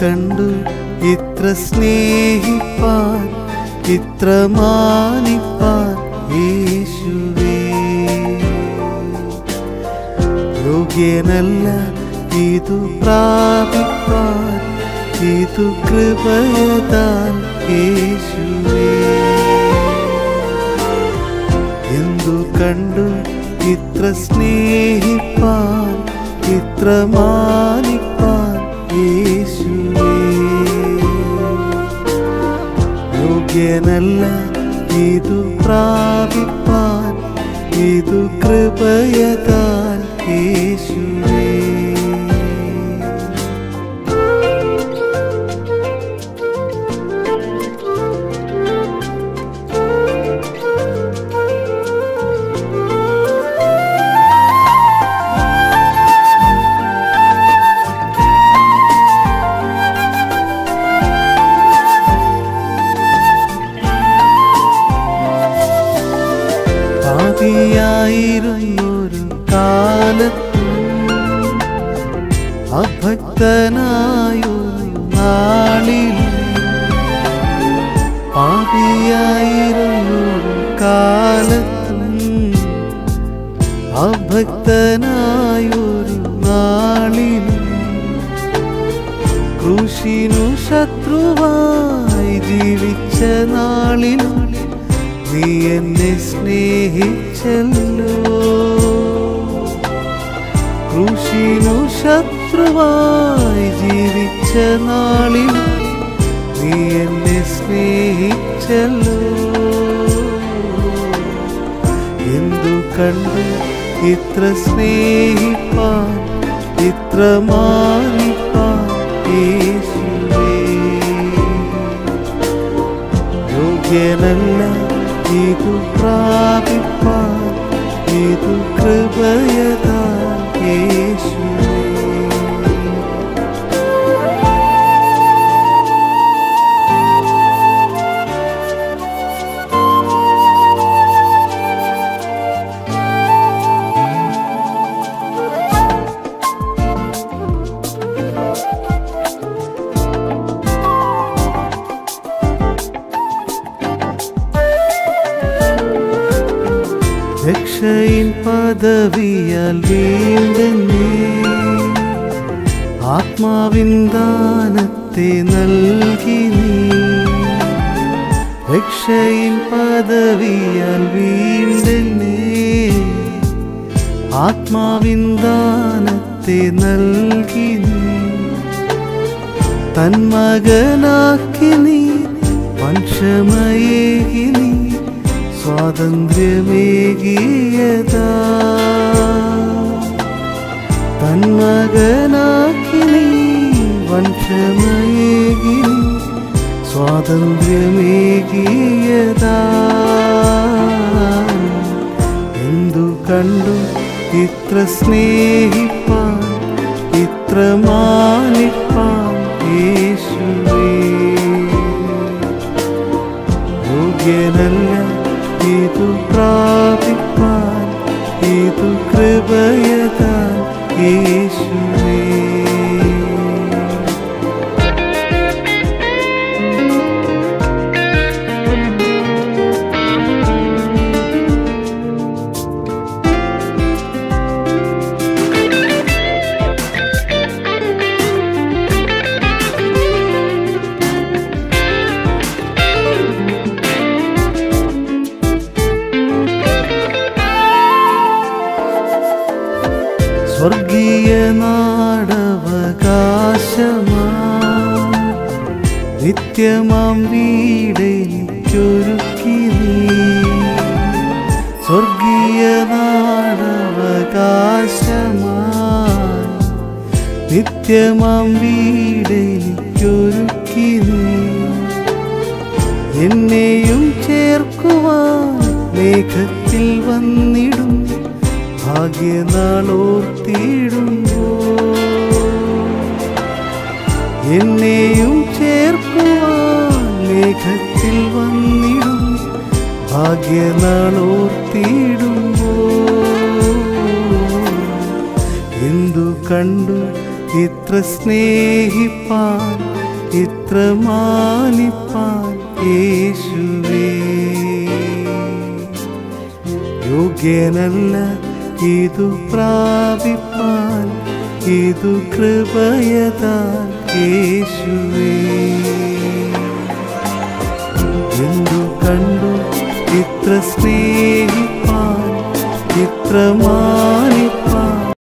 കണ്ടു ഇത്ര സ്നേഹിപ്പാൻ ഇത്ര മാനിപ്പാൻ യേശുവേ യോഗ്യനല്ല ഇതു പ്രാപിപ്പാൻ ഇതു കൃപയതാൻ യേശുവേ എന്തു കണ്ടു ഇത്ര സ്നേഹിപ്പാൻ ഇത്ര മാനിപ്പാൻ യേശുവേ യോഗ്യനല്ല ഇതു പ്രാപിപ്പാൻ ഇതു കൃപയതാൻ യേശുവേ പാപിയായിരുന്നൊരു കാലത്ത് അഭക്തനായൊരു നാളിൽ പാപിയായിരുന്നൊരു കാലത്ത് അഭക്തനായൊരു നാളിൽ കൃഷിനു ശത്രുവായി ജീവിച്ച നാളിലും നീ എന്നെ സ്നേഹിച്ചല്ലോ കൃഷിനു ശത്രുവായി ജീവിച്ച നാളിൽ നീ എന്നെ സ്നേഹിച്ചല്ലോ എന്തു കണ്ട് ഇത്ര സ്നേഹിപ്പാൻ ഇത്ര മാനിപ്പാൻ യേശുവേ യോഗ്യനല്ല ഇതു പ്രാപിപ്പാൻ ഇതു കൃപയതാൻ യേശുവേ രക്ഷയിൻ പദവിയാൽ വീണ്ടെന്നേ ആത്മാവിൻ ദാനത്തെ നൽകി നീ രക്ഷയിൻ പദവിയാൽ വീണ്ടെന്നേ ആത്മാവിൻ ദാനത്തെ നൽകി നീ തന്മകനാക്കി നീ വംശമയേകി നീ സ്വാതന്ത്ര്യമേകിയതാ തന്മകനാക്കി നീ വംശമയേകി നീ സ്വാതന്ത്ര്യമേകിയതാ എന്തു കണ്ടു ഇത്ര സ്നേഹിപ്പാൻ ഇത്ര മാനിപ്പാൻ യേശുവേ യോഗ്യനല്ല ഇതു പ്രാപിപ്പാൻ ഇതു കൃപയതാൻ യേശുവേ സ്വർഗീയ നാടവകാശമാ നിത്യമാം വീടേക്കൊരുക്കി നീ സ്വർഗീയ നാടവകാശമാ നിത്യമാം വീടേക്കൊരുക്കി നീ എന്നെയും ചേർക്കുവാൻ മേഘത്തിൽ വന്നിടും ഭാഗ്യനാളോർത്തിടുമ്പോ എന്നെയും ചേർക്കുവാൻ മേഘത്തിൽ വന്നിടും ഭാഗ്യനാളോർത്തിടുമ്പോ എന്തു കണ്ടു ഇത്ര സ്നേഹിപ്പാൻ ഇത്ര മാനിപ്പാൻ യേശുവേ യോഗ്യനല്ല ഇതു പ്രാപിപ്പാൻ ഇതു കൃപയതാൻ യേശുവേ എന്തു കണ്ടു ഇത്ര സ്നേഹിപ്പാൻ ഇത്ര മാ